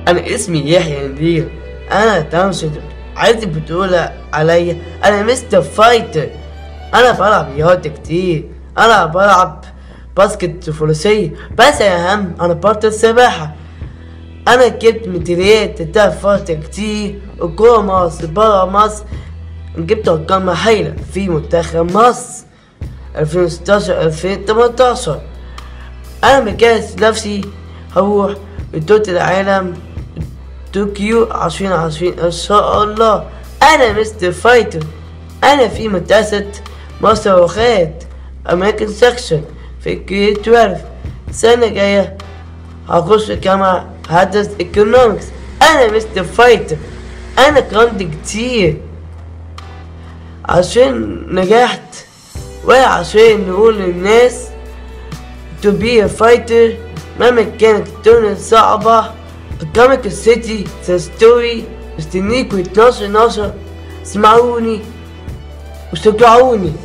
انا اسمي يحيى ندير انا تنشد عايزك بتقول عليا انا مستر فايتر انا بلعب رياضة كتير انا بلعب باسكت فروسية بس اهم انا بطل السباحة انا جبت ميداليات بتاع فترة كتير وجوه مصر برا مصر جبت ارقام هايلة في منتخب مصر 2016 2018 انا مجهز نفسي هروح بطولة العالم طوكيو عشرين عشرين ان شاء الله انا مستر فايتر انا في مدرسة مصروخات امريكان سكشن في جريد 12 السنة الجاية هخش جامعة هدرس ايكونومكس انا مستر فايتر انا كرمت كتير عشان نجحت وعشان نقول للناس to be a fighter مهما كانت الدنيا صعبة قدامك السيتي ستوري مستنيكوا 12 12 اسمعوني وشجعوني